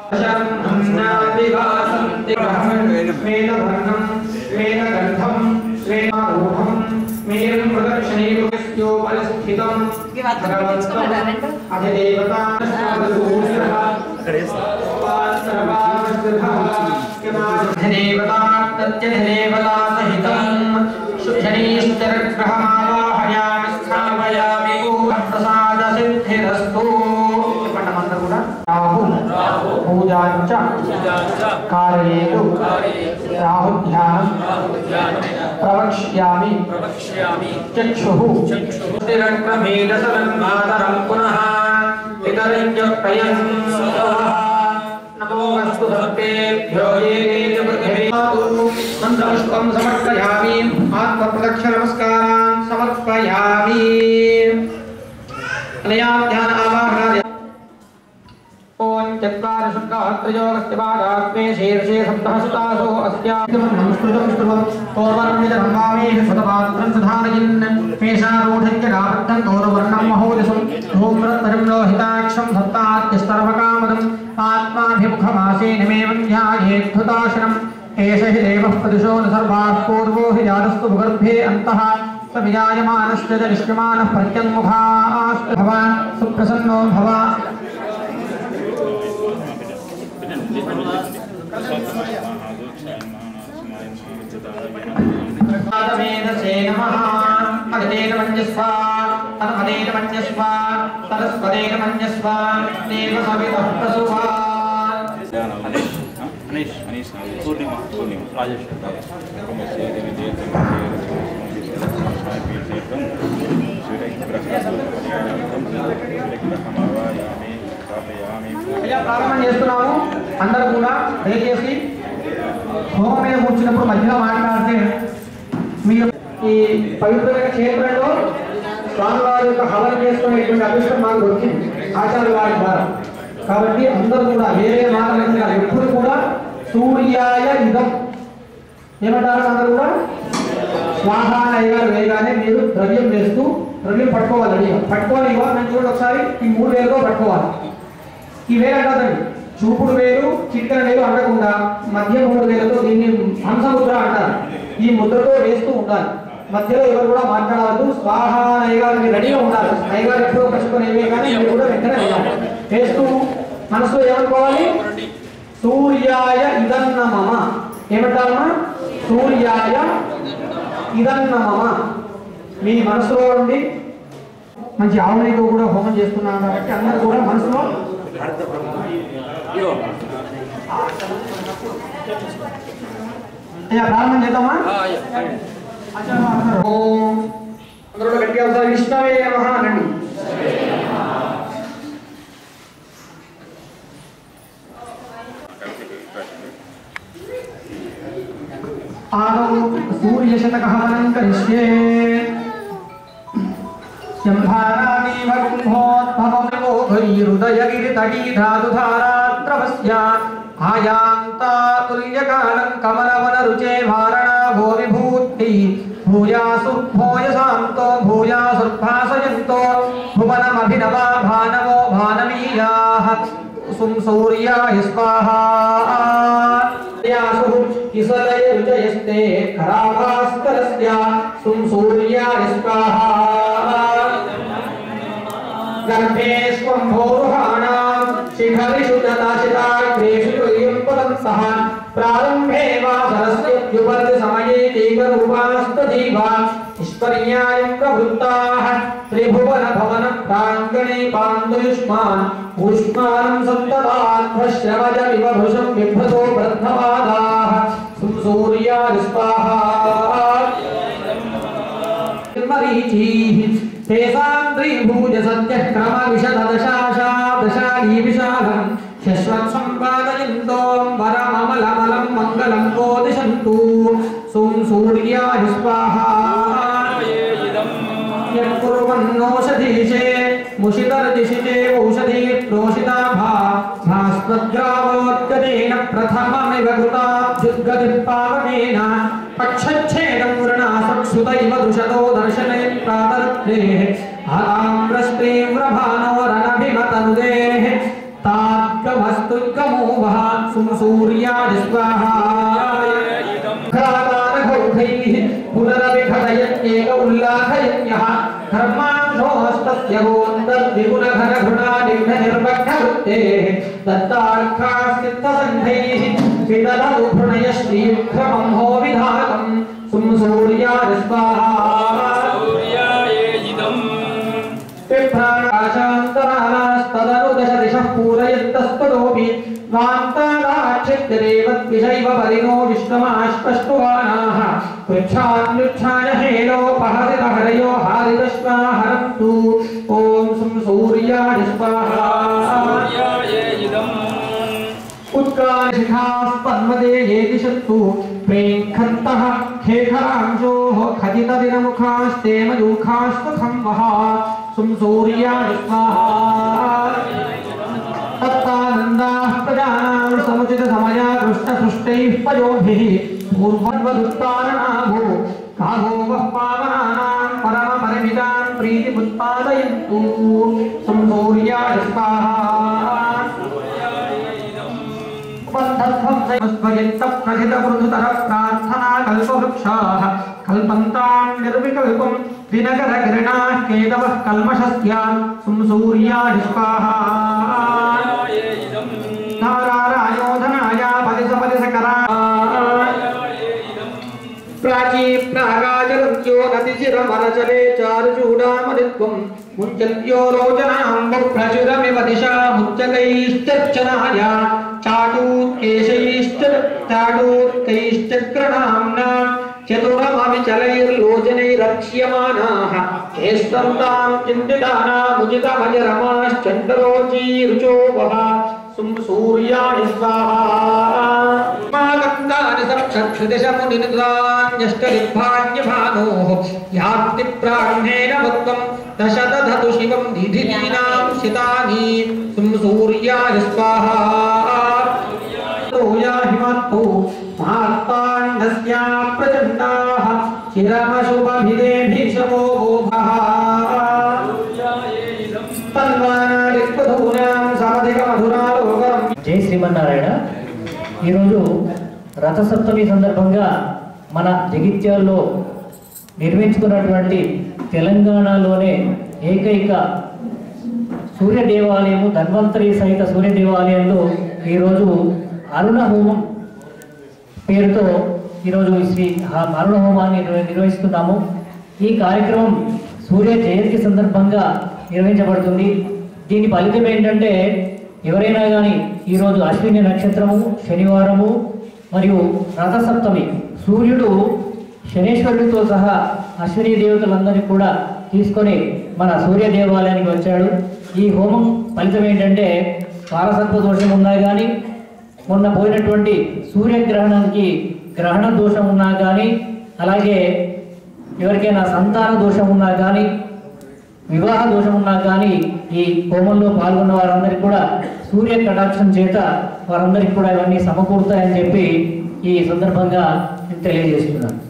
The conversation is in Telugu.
अन्नादिवासन्ति स्वेनवर्णं स्वेनगन्धं स्वेनारूढं मेयं प्रदक्षिणैर्यस्योपरिस्थितं अधिदेवता देवता प्रत्यधिदेवता सहितं शनीश्चरग्रहमावाहयामि स्थापयामि प्रसाद सिद्धिरस्तु పట్టమందరూ కూడా రాహు పూజాంచ కారయేతు రాహు ధ్యానం ప్రవక్ష్యామి చక్షుః తిరక్రమేదసన్మాతరం పునః ఇతరంజప్రయం నమో వస్తు భక్తేభ్యో ఏ మంత్రపుష్పం సమర్పయామి ఆత్మప్రదక్ష నమస్కారాన్ సమర్పయామి అనయా ధ్యాన ఆవాహనాది ఓం చత్వారి శుద్ధత్రయోగస్య పాదాత్మే శీర్షే సప్తహస్తాసో అస్యాదిమం సంస్కృతం శ్రువం పూర్వర్మిదం వామేష శతపాత్రం సుధారయన్ మేషారూఢం చ రాబద్ధం గౌరవర్ణం మహోజసం ధూమ్రత్తరం లోహితాక్షం సప్తాత్యస్తర్వకామదం ఆత్మాభిముఖమాసేన మే ధ్యాయేద్ధుతాశనం ఏష హి దేవః ప్రదిశో న సర్వాः పూర్వో హి జాతస్తు భూగర్భే అంతః स विजायमानश्च च विश्यमानः प्रत्यङ्मुखास्तु भव सुप्रसन्नो भव पादमेधसे नमः अगतेन मञ्जस्व अनपदेन मञ्जस्व सरस्वतेन मञ्जस्व देव सवितः प्रसुवा అనీష్ అనీష్ అనీష్ పూర్ణిమ పూర్ణిమ రాజేష్ అయ్యా ప్రారంభం చేస్తున్నాము అందరూ కూడా దయచేసి హోమం మీద కూర్చున్నప్పుడు మధ్యలో మాట్లాడితే మీరు ఈ పవిత్రమైన క్షేత్రంలో స్వామివారి యొక్క హవన చేసుకునేటువంటి అదృష్టం మాకు వచ్చింది ఆచార్య వారి ద్వారా కాబట్టి అందరూ కూడా వేరే మాటలు కాదు ఎప్పుడు కూడా సూర్యాయ ఇదం ఏమంటారు అందరూ కూడా స్వాహానయ్య వేయగానే మీరు ద్రవ్యం వేస్తూ ద్రవ్యం పట్టుకోవాలి రెడీగా పట్టుకోవాలి ఇవ్వాలి నేను చూడండి ఒకసారి ఈ మూడు వేలతో పట్టుకోవాలి ఈ వేలు అంటారండి చూపుడు వేలు చిట్టన వేలు అంటకుండా మధ్య మూడు వేలతో దీన్ని హంసముద్ర అంటారు ఈ ముద్రతో వేస్తూ ఉండాలి మధ్యలో ఎవరు కూడా మాట్లాడవద్దు స్వాహ నైగారు మీరు రెడీగా ఉండాలి నైగారు ఎప్పుడో కట్టుకొని ఏమే కానీ మీరు కూడా వెంటనే వెళ్ళాలి వేస్తూ మనసులో ఏమనుకోవాలి సూర్యాయ ఇదన్న మమ ఏమంటారమ్మా సూర్యాయ ఇదన్న మమ మీ మనసులో ఉండి మంచి ఆవునితో కూడా హోమం చేస్తున్నాను కాబట్టి అందరూ కూడా మనసులో అయ్యా ప్రారంభం చేద్దామా ఓం అందరూ కూడా గట్టిగా ఒకసారి విష్ణవే నమః అనండి ఆదౌ సూర్యశతకహవనం కరిష్యే శంభారామీవ కుంభోద్భవమివోధైరుదయగిరితటీధాతుధారాద్రవస్య ఆయాంతాతుల్యకాలం కమలవనరుచే వారణా భో విభూతి భూయాసుర్భోయసాంతో భూయాసుర్భాసయంతో భువనమభినవా భానవో భానవీయాః సుం సూర్యాయ స్వాహా యాసు కిసలయ రుచయస్తే ఖరాభాస్కరస్య సుం సూర్యాయ స్వాహా గర్భే స్వంభోరుహాణాం శిఖరిషు దదాశితాగ్రేషు తుల్యం పదంసః ప్రారంభే వాసరస్యత్యుపర్తి సమయే దీపరూపాస్తజీవా ఈశ్వర్యాయం ప్రవృత్తాః త్రిభువన భవన ప్రాంగణే పాండుయుష్మాన్ ఊష్మానం సంతతాధ్వశ్రవజమివ భృశం బిభ్రతో బద్ధపాదాః సూర్యాది స్వాహా మరీచీః తేషాం త్రిభుజ సత్యక్రమ విశదదశాశా దశాలీ విశాలం శశ్వత్ సంపాదయంతో వరమమలమలం మంగళం బోధిషంతు సుం సూర్యాయ స్వాహా యత్కుర్వన్నోషధీశే ముషితర్దిశితే ఔషధీ ప్రోషితాభా భాస్వద్గ్రావోద్గదేన ప్రథమమివ కృతాభ్యుద్గతి పావనేన పక్షచ్ఛేదం వృణాసక్షుతైవ దృశతో దర్శనే ప్రాతర్దే ఆమ్రస్త్రీవ్రభానోరణభిమతనుదేః తాద్గ त्वमस्तुर्गमो वः सुसूर्यादिस्वाहाघौधैः पुनरविघटयत्येक उल्लाघयन्यः धर्मांशोऽस्तस्य गोन्दर्विगुणघनघृणानिघ्ननिर्वक्षवृत्तेः दत्तार्कास्तित्तसन्धैः विदधमुभृणयश्रीयुग्रमंहो विधातम् सुमसूर्यादिस्वाहा विभ्राणाशान्तराणास्तदनु दश दिशः पूरयन्तस्तदोऽपि वान्तादाक्षित्यदेवद्विषैव परिणो विश्वमाश्वष्टुवानाः पृच्छान्युच्छाय हेलोपहरितहरयो हारितश्वाहरन्तु ॐ सुं सूर्याय स्वाहा उत्काशिखास्पन्वदे ये दिशन्तु प्रेङ्खन्तः खेखरांशोः खदितदिनमुखास्ते मयूखास्तथं वः सुं सूर्याय स्वाहा तत्तानन्दाः प्रजानां समुचितसमया कृष्णसृष्टैः पयोभिः पूर्वन्वदुत्तारणाभो काभो वः पावनानां परमपरिमितां प्रीतिमुत्पादयन्तु सुं सूर्याय स्वाहा प्रार्थना कल्पवृक्षाः कल्पन्तान् निर्विकल्पं दिनकरकिरणाः केतवः कल्मषस्यान् सुंसूर्याणि स्वाहा धारारायोधनाय पदिसपदिसकरा प्राची प्रागाचरन्त्यो नतिचिरमनचले चारुचूडामणित्वं मुञ्चन्त्यो रोचनाम्बुप्रचुरमिव दिशामुच्चकैश्चर्चनाय चाटूत्केशैश्च चाटूत्कैश्चक्रणाम्ना चतुरमविचलैर्लोचनैरक्ष्यमाणाः चेष्टन्तां चिन्तितानामुचितमजरमाश्चण्डरोचीरुचो वः सुं सूर्याणि स्वाहा मागन्धानि सप्तक्षुदिशमुनिनुदान्यष्टदिग्भाग्यभानोः यान्ति प्राह्णेन भक्त्वं दशदधतु शिवं दिधिनीनां शितानि सुं सूर्याय स्वाहा याहिमत्तु महात्ताण्डस्या प्रचण्डाः चिरमशुभभिदे भीषमो गोभः तन्वानादिक्पधूनां समधिकमधुरालोकरम् జై శ్రీమన్నారాయణ ఈరోజు రథసప్తమి సందర్భంగా మన జగిత్యాల్లో నిర్మించుకున్నటువంటి తెలంగాణలోనే ఏకైక సూర్య దేవాలయము ధన్వంతరి సహిత సూర్య దేవాలయంలో ఈరోజు అరుణ హోమం పేరుతో ఈరోజు ఈ శ్రీ ఆ అరుణ హోమాన్ని నిర్వ- నిర్వహిస్తున్నాము ఈ కార్యక్రమం సూర్య జయంతి సందర్భంగా నిర్వహించబడుతుంది దీని ఫలితం ఏంటంటే ఎవరైనా కానీ ఈరోజు అశ్విని నక్షత్రము శనివారము మరియు రథసప్తమి సూర్యుడు శనేశ్వరుడితో సహా అశ్విని దేవతలందరినీ కూడా తీసుకొని మన సూర్య దేవాలయానికి వచ్చాడు ఈ హోమం ఫలితం ఏంటంటే వారసత్వ దోషం ఉన్నా కానీ మొన్న పోయినటువంటి సూర్యగ్రహణానికి గ్రహణ దోషం ఉన్నా కానీ అలాగే ఎవరికైనా సంతాన దోషం ఉన్నా కానీ వివాహ దోషం ఉన్నా కానీ ఈ హోమంలో పాల్గొన్న వారందరికీ కూడా సూర్య కటాక్షం చేత వారందరికీ కూడా ఇవన్నీ సమకూరుతాయని చెప్పి ఈ సందర్భంగా నేను తెలియజేస్తున్నాను